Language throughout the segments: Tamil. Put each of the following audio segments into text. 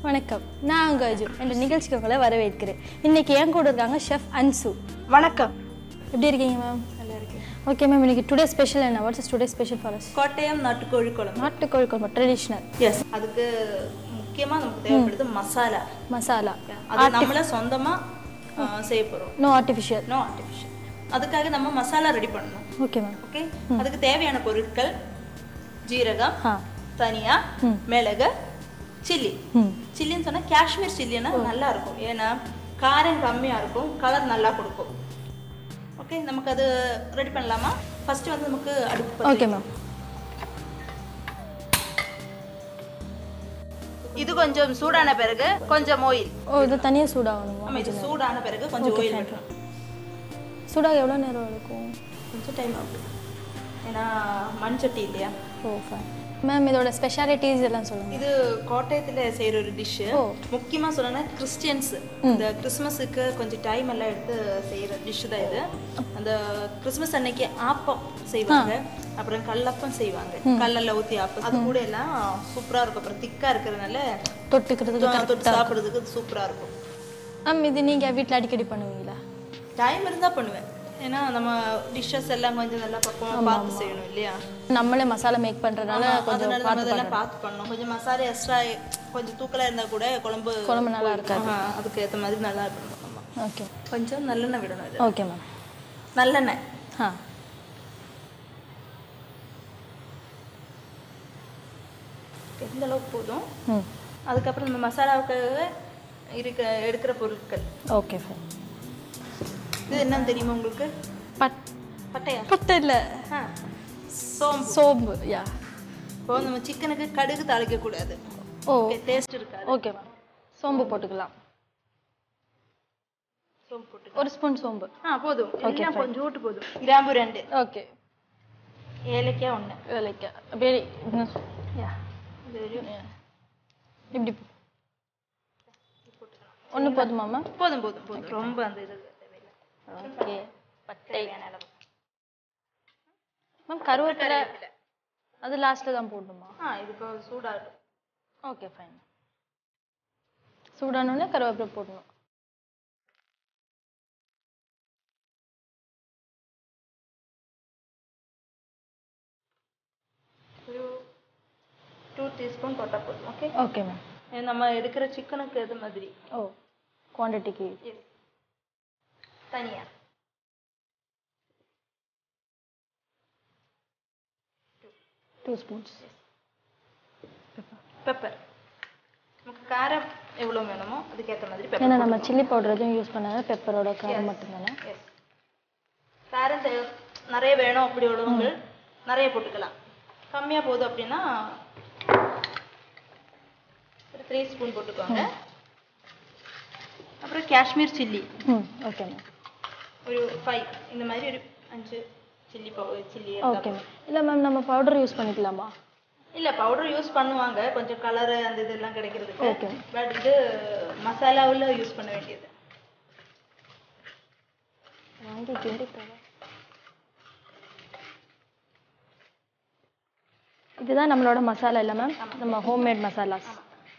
வணக்கம் நான் உங்க அஜு என்ற நிகழ்ச்சிக்கு உங்களை வரவேற்கிறேன் இன்னைக்கு என் கூட இருக்காங்க ஷெஃப் அன்சு வணக்கம் எப்படி இருக்கீங்க மேம் நல்லா இருக்கேன் ஓகே மேம் இன்னைக்கு டுடே ஸ்பெஷல் என்ன what's is today special for us Kottayam நாட்டுக்கோழி குழம்பு நாட்டுக்கோழி குழம்பு ட்ரெடிஷ்னல் எஸ் அதுக்கு முக்கியமா நமக்கு தேவைப்படுது மசாலா மசாலா அது நம்மள சொந்தமா ஆ, செய்ய போறோம் நோ ஆர்டிஃபிஷியல் நோ ஆர்டிஃபிஷியல் அதுக்காக நம்ம மசாலா ரெடி பண்ணணும் ஓகே மேம் ஓகே அதுக்கு தேவையான பொருட்கள் ஜீரகம் ஆ தனியா மிளகு சில்லி ம் சில்லின்னு சொன்னா காஷ்மீர் சில்லின்னா நல்லா இருக்கும் ஏன்னா காரம் கம்மியா இருக்கும் கலர் நல்லா கொடுக்கும் ஓகே நமக்கு அது ரெடி பண்ணலாமா ஃபர்ஸ்ட் வந்து நமக்கு அடுப்பு பத்த ஓகே மேம் இது கொஞ்சம் சூடான பிறகு கொஞ்சம் ஆயில் ஓ இது தனியாக சூடாகணுமா நம்ம இது சூடான பிறகு கொஞ்சம் ஆயில் விடணும் சூடாக எவ்வளோ நேரம் இருக்கும் கொஞ்சம் டைம் ஆகும் ஏன்னா மண் சட்டி இல்லையா ஓ ஃபைன் மேம் இதோட ஸ்பெஷாலிட்டிஸ் எல்லாம் சொல்லுங்கள் இது கோட்டயத்துல செய்யற ஒரு டிஷ்ஷு ஓ. முக்கியமா சொல்லணும்னா கிறிஸ்டியன்ஸ் இந்த கிறிஸ்மஸுக்கு கொஞ்சம் டைம் எல்லாம் எடுத்து செய்யற டிஷ் தான் இது அந்த கிறிஸ்மஸ் அன்னைக்கு ஆப்பம் செய்வாங்க அப்புறம் கல்லப்பம் செய்வாங்க கல்லெல்லாம் ஊத்தி ஆப்பம் அது கூட எல்லாம் சூப்பரா இருக்கும் அப்புறம் திக்கா இருக்கிறதுனால தொட்டுக்கிறதுக்கு தொட்டு சாப்பிடுறதுக்கு சூப்பரா இருக்கும் மேம் இது நீங்கள் வீட்டில் அடிக்கடி பண்ணுவீங்களா டைம் இருந்தா பண்ணுவேன் ஏன்னா நம்ம டிஷ்ஷஸ் எல்லாம் கொஞ்சம் நல்லா பக்குவமா பார்த்து செய்யணும் இல்லையா நம்மளே மசாலா மேக் பண்ணுறதுனால கொஞ்சம் அதனால நம்ம இதெல்லாம் பார்த்து பண்ணணும் கொஞ்சம் மசாலா எக்ஸ்ட்ரா கொஞ்சம் தூக்கலா இருந்தா கூட குழம்பு குழம்பு நல்லா இருக்காது ஆஹா, அதுக்கு ஏத்த மாதிரி நல்லா இருக்கணும் ஆமா. ஓகே கொஞ்சம் நல்லெண்ணெய் விடணும் இது ஓகே மேம் நல்லெண்ணெய் ஆ எந்த அளவுக்கு போதும் ம் அதுக்கப்புறம் நம்ம மசாலாவுக்கு இருக்க எடுக்கிற பொருட்கள் ஓகே ஃபைன் இது என்னன்னு தெரியுமா உங்களுக்கு பட் பட்டையா பட்டை இல்லை ஆ, சோம்பு சோம்பு யா இப்போ நம்ம சிக்கனுக்கு கடுகு தாளிக்க கூடாது ஓ டேஸ்ட் இருக்காது ஓகே மேம் சோம்பு போட்டுக்கலாம் சோம்பு போட்டு ஒரு ஸ்பூன் சோம்பு ஆ போதும் எல்லாம் கொஞ்சம் ஊட்டு போதும் கிராம்பு ரெண்டு ஓகே ஏலக்காய் ஒன்று வேலைக்கு அப்படியே இன்னும் யா இது ஒரு இப்படி ஒன்று போதுமா மேம் போதும் போதும் போதும் ரொம்ப அந்த இது தேவையில்லை ஓகே பட்டை தேவையான அளவு மேம் கருவேப்பிலை அது லாஸ்ட்டில் தான் போடணுமா ஆ இது இப்போ சூடாகும் ஓகே ஃபைன் சூடானோடனே கருவேப்பிலை போடணும் ஒரு டூ டீஸ்பூன் போட்டால் போதும் ஓகே ஓகே மேம் நம்ம எடுக்கிற சிக்கனுக்கு ஏற்ற மாதிரி ஓ குவான்டிட்டிக்கு தனியா டூ ஸ்பூன்ஸ் பெப்பர் நமக்கு காரம் எவ்வளோ வேணுமோ அதுக்கேற்ற மாதிரி ஏன்னா பெப்பர் நம்ம சில்லி பவுடர் எதுவும் யூஸ் பண்ணாத பெப்பரோட காரம் மட்டும்தானே எஸ் காரம் தேவை நிறைய வேணும் அப்படி உள்ளவங்க நிறைய போட்டுக்கலாம் கம்மியாக போதும் அப்படின்னா ஒரு த்ரீ ஸ்பூன் போட்டுக்கோங்க அப்புறம் காஷ்மீர் சில்லி ம் ஓகே மேம் ஒரு ஃபைவ் இந்த மாதிரி ஒரு அஞ்சு chilli powder chilli okay ma'am இல்லை மேம் நம்ம பவுடர் யூஸ் பண்ணிக்கலாமா இல்ல பவுடர் யூஸ் பண்ணுவாங்க கொஞ்சம் கலர் அந்த இதெல்லாம் கிடைக்கிறதுக்கு Okay. பட் இது மசாலாவுல யூஸ் பண்ண வேண்டியது வாங்கி கிண்டி தரேன். இதுதான் நம்மளோட மசாலா இல்லை மேம் நம்ம ஹோம்மேட் மசாலாஸ்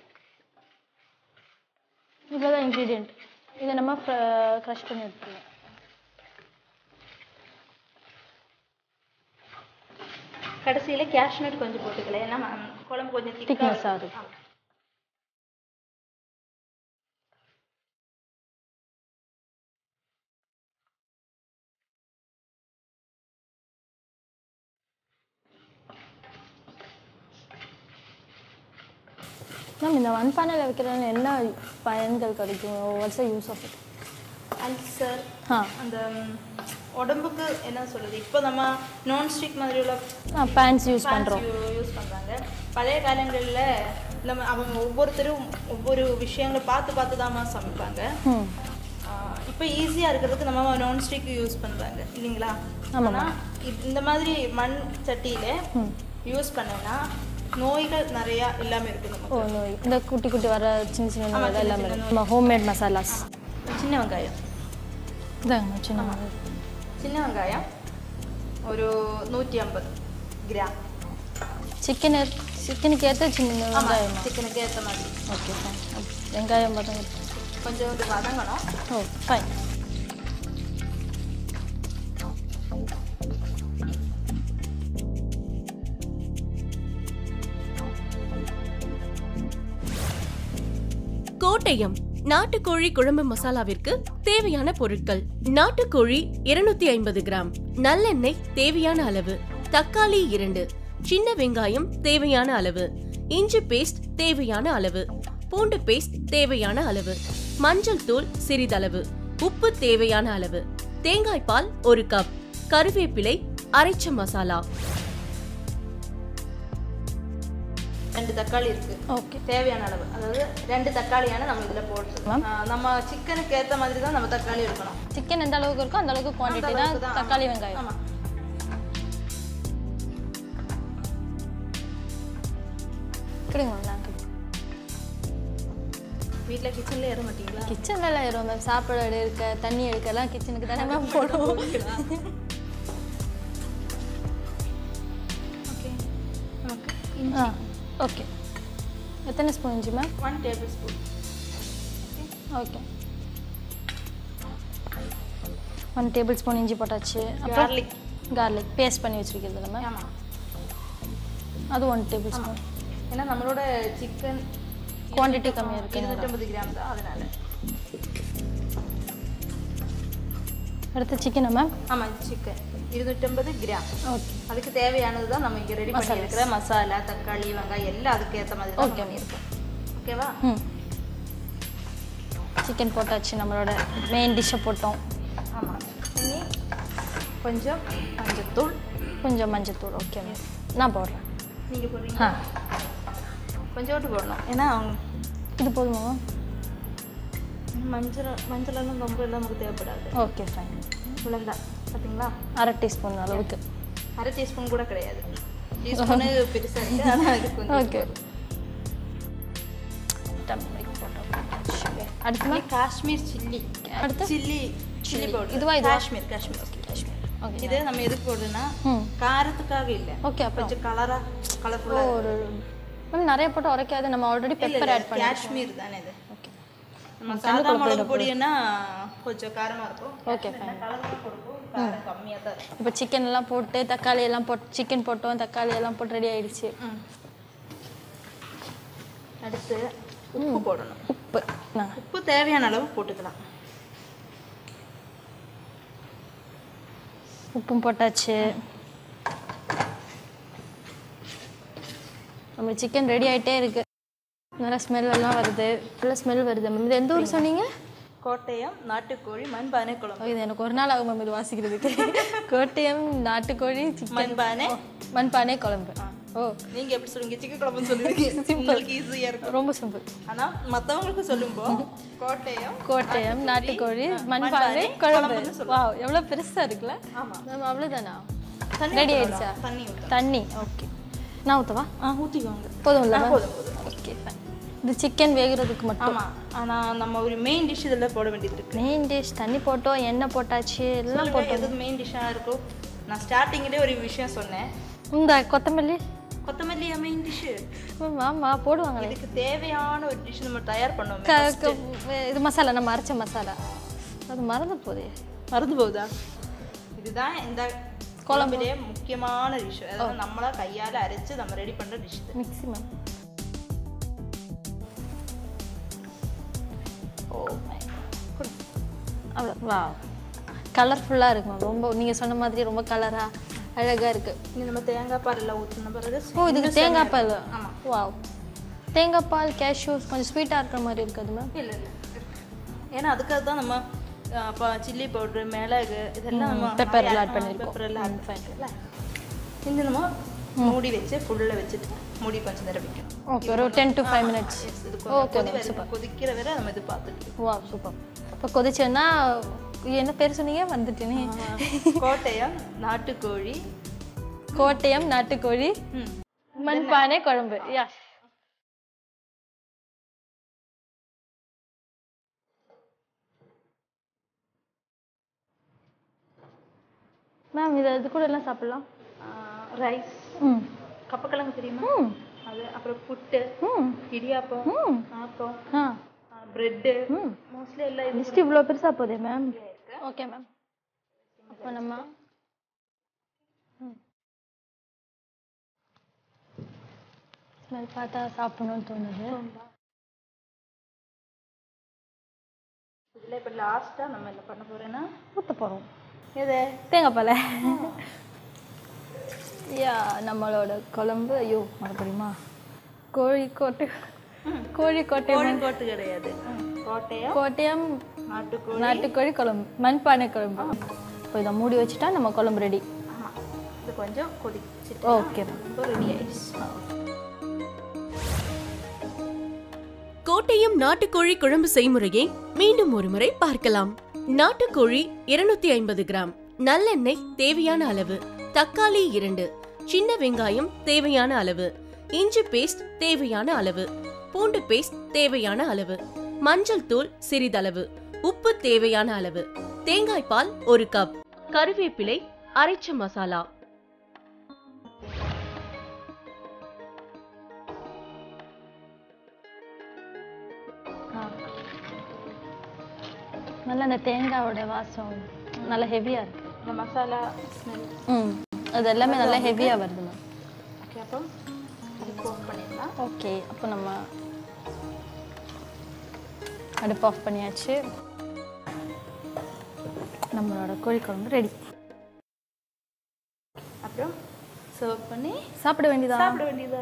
இவ்வளோதான் இன்க்ரீடியன்ட் இதை நம்ம க்ரஷ் பண்ணி எடுத்துக்கலாம் கடைசியில கேஷ்நட் கொஞ்சம் போட்டுக்கலாம் ஏன்னா ம- குழம்பு கொஞ்சம் திக்கா Thickness ஆ இருக்கு. மேம் இந்த மண்பானையில் வைக்கிறதுல என்ன பயன்கள் கிடைக்கும் what's use of it ulcer ஆ அந்த ம், உடம்புக்கு என்ன சொல்றது இப்போ நம்ம நான்ஸ்டிக் மாதிரி உள்ள பேன்ஸ் யூஸ் பண்ணுறோம் யூஸ் பண்றாங்க பழைய காலங்கள்ல நம்ம அவங்க ஒவ்வொருத்தரும் ஒவ்வொரு விஷயங்களை பார்த்து பார்த்து தான் சமைப்பாங்க ம் ஆஹ் இப்போ ஈஸியாக இருக்கிறதுக்கு நம்ம நான்ஸ்டிக் யூஸ் பண்ணுறாங்க இல்லைங்களா ஆமாம்மா. ஆனா, இப்- இந்த மாதிரி மண் சட்டியில் ம் யூஸ் பண்ணோன்னா நோய்கள் நிறையா இல்லாமல் இருக்கு நமக்கு ஓ நோய் இந்த குட்டி குட்டி வர சின்ன சின்ன ஆமா, நோய் சின்ன எல்லாமே சின்ன இருக்கு. நம்ம ஹோம்மேட் மசாலாஸ் சின்ன வெங்காயம் இதாங்க சின்ன வெங்காயம். சின்ன வெங்காயம் ஒரு நூற்றி ஐம்பது கிராம் சிக்கன் சிக்கனுக்கு ஏற்ற சின்ன ஆமாம் வெங்காயம் சிக்கனுக்கு ஏற்ற மாதிரி ஓகே ஃபைன் வெங்காயம் வதங்க கொஞ்சம் வந்து வதங்கணும் ஓ ஃபைன் கோட்டயம் நாட்டுக்கோழி குழம்பு மசாலாவிற்கு தேவையான பொருட்கள் நாட்டுக்கோழி இருநூத்தி ஐம்பது கிராம் நல்லெண்ணெய் தேவையான அளவு தக்காளி இரண்டு சின்ன வெங்காயம் தேவையான அளவு இஞ்சி பேஸ்ட் தேவையான அளவு பூண்டு பேஸ்ட் தேவையான அளவு மஞ்சள் தூள் சிறிதளவு உப்பு தேவையான அளவு தேங்காய் பால் ஒரு கப் கருவேப்பிலை அரைச்ச மசாலா ரெண்டு தக்காளி இருக்கு ஓகே தேவையான அளவு அதாவது ரெண்டு தக்காளியான நம்ம இதுல Ma'am. போடுறோம் நம்ம சிக்கனுக்கு ஏத்த மாதிரி தான் நம்ம தக்காளி எடுக்கணும் சிக்கன் எந்த அளவுக்கு இருக்கோ அந்த அளவுக்கு குவான்டிட்டி தான் அளவுக்கு தான். தக்காளி வெங்காயம் ஆமா கிடைங்க மேம் நாங்கள் வீட்ல கிச்சன்ல ஏற மாட்டீங்களா கிச்சனில் எல்லாம் ஏறுவோம் மேம் சாப்பாடு எடுக்க தண்ணி எடுக்க எல்லாம் கிச்சனுக்கு தானே மேம் போடுவோம் ஓகே நமக்கு ஆ ஓகே எத்தனை ஸ்பூன் இஞ்சி ma'am one tablespoon okay one tablespoon இஞ்சி போட்டாச்சு அப்புறம் கார்லிக் கார்லிக் பேஸ்ட் பண்ணி வச்சிருக்கிறது மேம் ஆமா அது ஒன் டேபிள் ஸ்பூன் ஏன்னா நம்மளோட சிக்கன் குவான்டிட்டி கம்மியாக இருக்கு இருநூற்றம்பது கிராம் தான் அதனால அடுத்து சிக்கனா மேம் ஆமா சிக்கன் இருநூற்றம்பது கிராம் ஓகே அதுக்கு தேவையானது தான் நம்ம இங்க ரெடி பண்ணி இருக்கிற மசாலா தக்காளி வெங்காயம் எல்லாம் அதுக்கு ஏத்த மாதிரி தான் Okay. பண்ணியிருக்கோம் ஓகேவா ம் சிக்கன் போட்டாச்சு நம்மளோட மெயின் டிஷ்ஷை போட்டோம் ஆமா இனி கொஞ்சம் மஞ்சத்தூள் கொஞ்சம் மஞ்சத்தூள் ஓகே மேம் நான் போடுறேன் நீங்க போடுறீங்க ஆ கொஞ்சோண்டு போடணும் ஏன்னா இது போதுமா மேம் மஞ்சள் மஞ்சளெல்லாம் ரொம்ப எல்லாம் நமக்கு தேவைப்படாது ஓகே ஃபைன் இவ்வளோதான் பார்த்தீங்களா அரை டீஸ்பூன் அளவுக்கு அரை டீஸ்பூன் கூட கிடையாது டீஸ்பூனு பெருசாக இருக்குது ஆனால் இது கொஞ்சம் ஓகே டர்மரிக் போட்டோம் அடுத்து இனி மேம் காஷ்மீர் சில்லி அடுத்து? சில்லி சில்லி பவுடர் இதுவா இதுவா? காஷ்மீர் காஷ்மீர் ஓகே காஷ்மீர் ஓகே இது நம்ம எதுக்கு போடுறதுன்னா ம் காரத்துக்காக இல்லை ஓகே அப்புறம் கொஞ்சம் கலரா ஓ கலர்ஃபுல்லாக ஒரு மேம் நிறைய போட்டு உரைக்காது நம்ம ஆல்ரெடி பெப்பர் ஆட் பண்ணி காஷ்மீர் தானே இது ஓகே நம்ம சாதா மிளகு பொடின்னா கொஞ்சம் காரமா இருக்கும் ஓகே ஃபைன் கலர்ஃபுல்லாக கொடுக்கும் காரம் கம்மியாக தான் இருக்கும் இப்போ சிக்கன் எல்லாம் போட்டு தக்காளி எல்லாம் போட்டு சிக்கன் போட்டோம் தக்காளி எல்லாம் போட்டு ரெடி ஆயிடுச்சு ம். அடுத்து உப்பு போடணும் உப்பு நான் உப்பு தேவையான அளவு போட்டுக்கலாம் உப்பும் போட்டாச்சு நம்ம சிக்கன் ரெடி ஆயிட்டே இருக்கு நல்லா ஸ்மெல் எல்லாம் வருது ஃபுல்லாக ஸ்மெல் வருது மேம் இது எந்த ஊர் சொன்னீங்க கோட்டயம் நாட்டுக்கோழி மண்பானை ஓ, குழம்பு இது எனக்கு ஒரு நாள் ஆகும் மேம் இது வாசிக்கிறதுக்கு கோட்டயம் நாட்டுக்கோழி சிக்கன் மண்பானை மண்பானை குழம்பு ஓ நீங்க எப்படி சொல்லுவீங்க சிக்கன் குழம்புன்னு சொல்லுவீங்க உங்களுக்கு ஈஸியா இருக்கும் ரொம்ப சிம்பிள் ஆனா மத்தவங்களுக்கு சொல்லும்போது கோட்டயம் கோட்டயம் நாட்டுக்கோழி மண்பானை மண்பானை குழம்பு குழம்புன்னு வா எவ்வளோ பெருசா இருக்குல்ல ஆமா மேம் அவ்வளோதானா தண்ணி ரெடி ஊத்தலாம். ஆயிடுச்சா தண்ணி ஊற்றலாம் தண்ணி ஓகே நான் ஊற்றவா ஆ ஊற்றிக்கோங்க போதும்ல மேம் போதும் போதும் ஓகே ஃபைன் இது சிக்கன் வேகிறதுக்கு மட்டும் ஆமா ஆனா நம்ம ஒரு மெயின் டிஷ் இதில் போட வேண்டியது இருக்கு மெயின் டிஷ் தண்ணி போட்டோம் எண்ணெய் போட்டாச்சு எல்லாம் சொல்லுங்க, போட்டோம் எது மெயின் டிஷ்ஷாக இருக்கும் நான் ஸ்டார்டிங்லேயே ஒரு விஷயம் சொன்னேன் இந்த கொத்தமல்லி கொத்தமல்லியா மெயின் டிஷ்ஷு ம், ஆமா போடுவாங்களே இதுக்கு தேவையான ஒரு டிஷ் நம்ம தயார் பண்ணுவோம் க- க- இது மசாலா நம்ம அரைச்ச மசாலா அது மறந்து போதே மறந்து போகுதா இதுதான் இந்த குழம்புலேயே முக்கியமான டிஷ் அதாவது நம்மளா கையால அரைச்சு நம்ம ரெடி பண்ற டிஷ் இது மிக்ஸி மேம் ஓ மை அவ்வளோ வா கலர்ஃபுல்லாக இருக்கு மேம் ரொம்ப நீங்கள் சொன்ன மாதிரி ரொம்ப கலராக அழகாக இருக்கு இனி நம்ம தேங்காய் பால் எல்லாம் ஊற்றின பிறகு ஓ இதுக்கு தேங்காய் பால் ஆமா வா தேங்காய் பால் கேஷ்யூஸ் கொஞ்சம் ஸ்வீட்டாக இருக்கிற மாதிரி இருக்குது மேம் இல்ல இல்ல ஏன்னா அதுக்காக தான் நம்ம சில்லி பவுடர் மிளகு இதெல்லாம் நம்ம pepper எல்லாம் add பண்ணிருக்கோம். பெப்பர் எல்லாம் ஆட் பண்ணிருக்கோம்ல இந்த நம்ம மூடி வச்சு ஃபுல்ல வச்சுட்டு மூடி கொஞ்சம் நேரம் வைக்கணும் ஓகே ஒரு ten to five minutes Yes, இது Okay, கொஞ்சம் கொதி வரை- கொதிக்கிற வரை நம்ம இது பார்த்துட்டு வா சூப்பர் இப்போ கொதிச்சேன்னா என்ன பேர் சொன்னீங்க வந்துட்டேனே கோட்டயம் நாட்டுக்கோழி கோட்டயம் நாட்டுக்கோழி ம் மண்பானை குழம்பு யா மேம் இது இது கூட எல்லாம் சாப்பிடலாம் ரைஸ் ம் கப்பக்கிழங்கு தெரியுமா ம் அது அப்புறம் புட்டு ம் இடியாப்பம் ம் ஆப்பம் ஆ பிரெட்டு ம் மோஸ்ட்லி எல்லாம் இது லிஸ்ட் இவ்வளோ பெருசாக போதே மேம் ஓகே மேம் அப்போ நம்ம ஸ்மெல் பார்த்தா சாப்பிடணும்னு தோணுது இதில் இப்போ லாஸ்ட்டாக நம்ம என்ன பண்ண போறோம்னா ஊற்ற போகிறோம் இது தேங்காய் பால் யா நம்மளோட குழம்பு ஐயோ மறுபடியுமா கோழிக்கோட்டை கோழிக்கோட்டை கோழிக்கோட்டு கிடையாது கோட்டையம் கோட்டயம் நாட்டுக்கோழி நாட்டுக்கோழி குழம்பு மண்பானை குழம்பு இப்போ இதை மூடி வச்சுட்டா நம்ம குழம்பு ரெடி ஆமாம் இது கொஞ்சம் கொதிச்சுட்டு ஓகே இப்போ ரெடி ஆயிடுச்சு கோட்டயம் நாட்டுக்கோழி குழம்பு செய்முறையை மீண்டும் ஒருமுறை பார்க்கலாம் நாட்டுக்கோழி இருநூத்தி ஐம்பது கிராம் நல்லெண்ணெய் தேவையான அளவு தக்காளி இரண்டு சின்ன வெங்காயம் தேவையான அளவு இஞ்சி பேஸ்ட் தேவையான அளவு பூண்டு பேஸ்ட் தேவையான அளவு மஞ்சள் தூள் சிறிதளவு உப்பு தேவையான அளவு தேங்காய் பால் ஒரு கப் கருவேப்பிலை அரைச்ச மசாலா ஆ. நல்லா அந்த தேங்காயோட வாசம் நல்லா ஹெவியாக இருக்கு இந்த மசாலா ஸ்மெல் ம் அது எல்லாமே நல்லா ஹெவியாக வருது மேம் ஓகே அப்போ அதுக்கு ஆஃப் பண்ணிடலாம் ஓகே அப்போ நம்ம அடுப்பு ஆஃப் பண்ணியாச்சு நம்மளோட கோழி குழம்பு ரெடி அப்புறம் சர்வ் பண்ணி சாப்பிட வேண்டியதா சாப்பிட வேண்டியதா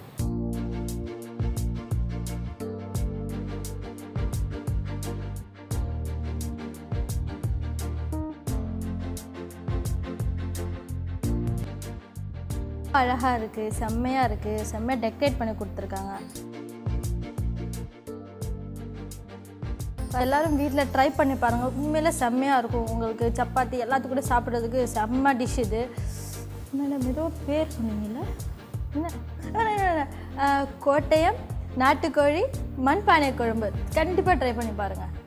அழகாக இருக்குது செம்மையாக இருக்குது செம்மையாக டெக்கரேட் பண்ணி கொடுத்துருக்காங்க எல்லாரும் வீட்டில் ட்ரை பண்ணி பாருங்கள் உண்மையிலே செம்மையாக இருக்கும் உங்களுக்கு சப்பாத்தி எல்லாத்துக்கும் கூட சாப்பிட்றதுக்கு செம்ம டிஷ் இது மேடம் ஏதோ பேர் சொன்னீங்கல்ல என்ன இல்ல, இல்ல, இல்ல. ஆ, கோட்டயம் நாட்டுக்கோழி மண்பானை குழம்பு கண்டிப்பாக ட்ரை பண்ணி பாருங்கள்